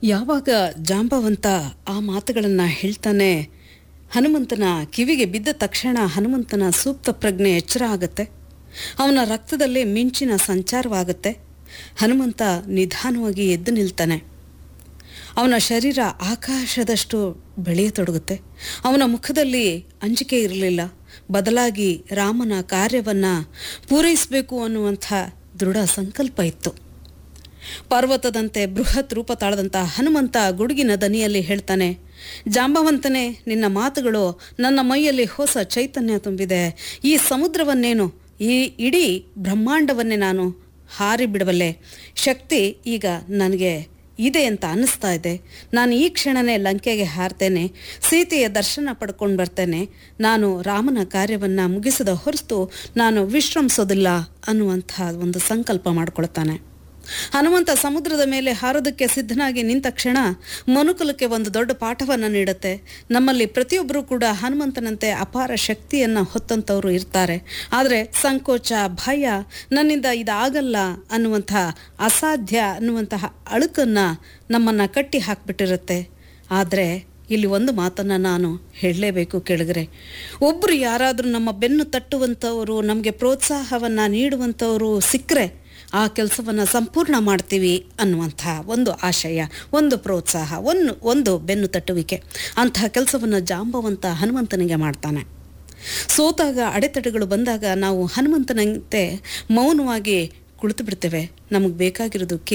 ಯಾವಾಗ ಜಾಂಬವಂತ ಆ ಮಾತುಗಳನ್ನು ಹೇಳ್ತಾನೆ ಹನುಮಂತನ ಕಿವಿಗೆ ಬಿದ್ದ ತಕ್ಷಣ ಹನುಮಂತನ ಸೂಕ್ತ ಪ್ರಜ್ಞೆ ಎಚ್ಚರ ಆಗುತ್ತೆ ಅವನ ರಕ್ತದಲ್ಲಿ ಮಿಂಚಿನ ಸಂಚಾರವಾಗುತ್ತೆ ಹನುಮಂತ ನಿಧಾನವಾಗಿ ಎದ್ದು ನಿಲ್ತಾನೆ ಅವನ ಶರೀರ ಆಕಾಶದಷ್ಟು ಬೆಳೆಯತೊಡಗುತ್ತೆ ಅವನ ಮುಖದಲ್ಲಿ ಅಂಜಿಕೆ ಇರಲಿಲ್ಲ ಬದಲಾಗಿ ರಾಮನ ಕಾರ್ಯವನ್ನು ಪೂರೈಸಬೇಕು ಅನ್ನುವಂಥ ದೃಢ ಸಂಕಲ್ಪ ಇತ್ತು ಪರ್ವತದಂತೆ ಬೃಹತ್ ರೂಪ ತಾಳದಂಥ ಹನುಮಂತ ಗುಡುಗಿನ ದನಿಯಲ್ಲಿ ಹೇಳ್ತಾನೆ ಜಾಂಬವಂತನೇ ನಿನ್ನ ಮಾತುಗಳು ನನ್ನ ಮೈಯಲ್ಲಿ ಹೊಸ ಚೈತನ್ಯ ತುಂಬಿದೆ ಈ ಸಮುದ್ರವನ್ನೇನು ಈ ಇಡೀ ಬ್ರಹ್ಮಾಂಡವನ್ನೇ ನಾನು ಹಾರಿ ಬಿಡಬಲ್ಲೆ ಶಕ್ತಿ ಈಗ ನನಗೆ ಇದೆ ಅಂತ ಅನ್ನಿಸ್ತಾ ಇದೆ ನಾನು ಈ ಕ್ಷಣನೇ ಲಂಕೆಗೆ ಹಾರ್ತೇನೆ ಸೀತೆಯ ದರ್ಶನ ಪಡ್ಕೊಂಡು ಬರ್ತೇನೆ ನಾನು ರಾಮನ ಕಾರ್ಯವನ್ನು ಮುಗಿಸದ ಹೊರತು ನಾನು ವಿಶ್ರಮಿಸೋದಿಲ್ಲ ಅನ್ನುವಂಥ ಒಂದು ಸಂಕಲ್ಪ ಮಾಡ್ಕೊಳ್ತಾನೆ ಹನುಮಂತ ಸಮುದ್ರದ ಮೇಲೆ ಹಾರೋದಕ್ಕೆ ಸಿದ್ಧನಾಗಿ ನಿಂತ ಕ್ಷಣ ಮನುಕುಲಕ್ಕೆ ಒಂದು ದೊಡ್ಡ ಪಾಠವನ್ನು ನೀಡುತ್ತೆ ನಮ್ಮಲ್ಲಿ ಪ್ರತಿಯೊಬ್ಬರೂ ಕೂಡ ಹನುಮಂತನಂತೆ ಅಪಾರ ಶಕ್ತಿಯನ್ನು ಹೊತ್ತಂಥವ್ರು ಇರ್ತಾರೆ ಆದರೆ ಸಂಕೋಚ ಭಯ ನನ್ನಿಂದ ಇದಾಗಲ್ಲ ಅನ್ನುವಂಥ ಅಸಾಧ್ಯ ಅನ್ನುವಂತಹ ಅಳುಕನ್ನು ನಮ್ಮನ್ನು ಕಟ್ಟಿ ಹಾಕ್ಬಿಟ್ಟಿರುತ್ತೆ ಆದರೆ ಇಲ್ಲಿ ಒಂದು ಮಾತನ್ನು ನಾನು ಹೇಳಲೇಬೇಕು ಕೆಳಗರೆ ಒಬ್ಬರು ಯಾರಾದರೂ ನಮ್ಮ ಬೆನ್ನು ತಟ್ಟುವಂಥವರು ನಮಗೆ ಪ್ರೋತ್ಸಾಹವನ್ನು ನೀಡುವಂಥವರು ಸಿಕ್ಕರೆ ಆ ಕೆಲಸವನ್ನು ಸಂಪೂರ್ಣ ಮಾಡ್ತೀವಿ ಅನ್ನುವಂಥ ಒಂದು ಆಶಯ ಒಂದು ಪ್ರೋತ್ಸಾಹ ಒಂದು ಒಂದು ಬೆನ್ನು ತಟ್ಟುವಿಕೆ ಅಂತಹ ಕೆಲಸವನ್ನು ಜಾಂಬವಂತ ಹನುಮಂತನಿಗೆ ಮಾಡ್ತಾನೆ ಸೋತಾಗ ಅಡೆತಡೆಗಳು ಬಂದಾಗ ನಾವು ಹನುಮಂತನಂತೆ ಮೌನವಾಗಿ ಕುಳಿತು ಬಿಡ್ತೇವೆ ನಮಗೆ ಬೇಕಾಗಿರೋದು